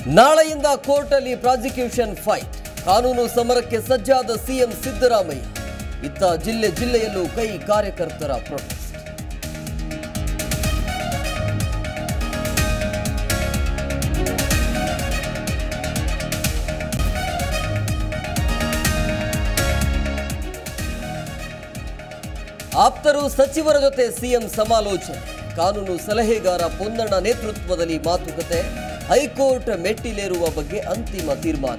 ನಾಳೆಯಿಂದ ಕೋರ್ಟಲ್ಲಿ prosecution fight ಕಾನೂನು ಸಮರಕ್ಕೆ ಸಜ್ಜಾದ ಸಿಎಂ ಸಿದ್ದರಾಮಯ್ಯ ಇತ್ತ ಜಿಲ್ಲೆ ಜಿಲ್ಲೆಯಲ್ಲೂ ಕೈ ಕಾರ್ಯಕರ್ತರ ಪ್ರೊಟೆಸ್ಟ್ ಆಪ್ತರು ಸಚಿವರ ಜೊತೆ ಸಿಎಂ ಸಮಾಲೋಚನೆ ಕಾನೂನು ಸಲಹೆಗಾರ ಪೊನ್ನಣ್ಣ ನೇತೃತ್ವದಲ್ಲಿ ಮಾತುಕತೆ ಹೈಕೋರ್ಟ್ ಮೆಟ್ಟಿಲೇರುವ ಬಗ್ಗೆ ಅಂತಿಮ ತೀರ್ಮಾನ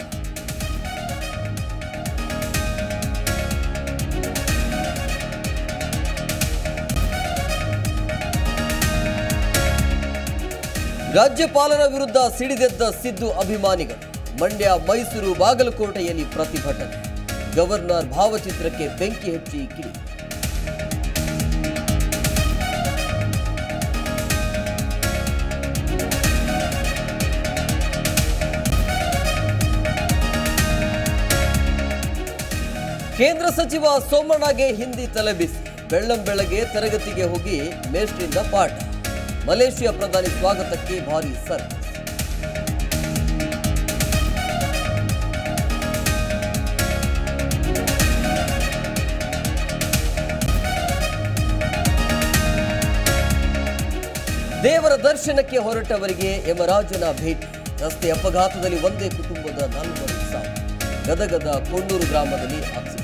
ರಾಜ್ಯಪಾಲರ ವಿರುದ್ಧ ಸಿಡಿದೆದ್ದ ಸಿದ್ದು ಅಭಿಮಾನಿಗಳು ಮಂಡ್ಯ ಮೈಸೂರು ಬಾಗಲಕೋಟೆಯಲ್ಲಿ ಪ್ರತಿಭಟನೆ ಗವರ್ನರ್ ಭಾವಚಿತ್ರಕ್ಕೆ ಬೆಂಕಿ ಹಚ್ಚಿ ಕಿಡಿ ಕೇಂದ್ರ ಸಚಿವ ಸೋಮಣ್ಣಗೆ ಹಿಂದಿ ತಲೆಬಿಸಿ ಬೆಳ್ಳಂ ಬೆಳಗ್ಗೆ ತರಗತಿಗೆ ಹೋಗಿ ಮೇಷ್ಟ್ರಿಂದ ಪಾಠ ಮಲೇಷಿಯಾ ಪ್ರಧಾನಿ ಸ್ವಾಗತಕ್ಕೆ ಭಾರಿ ಸರ್ಕಸ್ ದೇವರ ದರ್ಶನಕ್ಕೆ ಹೊರಟವರಿಗೆ ಯಮರಾಜನ ಭೇಟಿ ರಸ್ತೆ ಅಪಘಾತದಲ್ಲಿ ಒಂದೇ ಕುಟುಂಬದ ನಾಲ್ವರು ಸಾವು ಗದಗದ ಕೊಂಡೂರು ಗ್ರಾಮದಲ್ಲಿ ಆಕ್ಸಿಡೆಂಟ್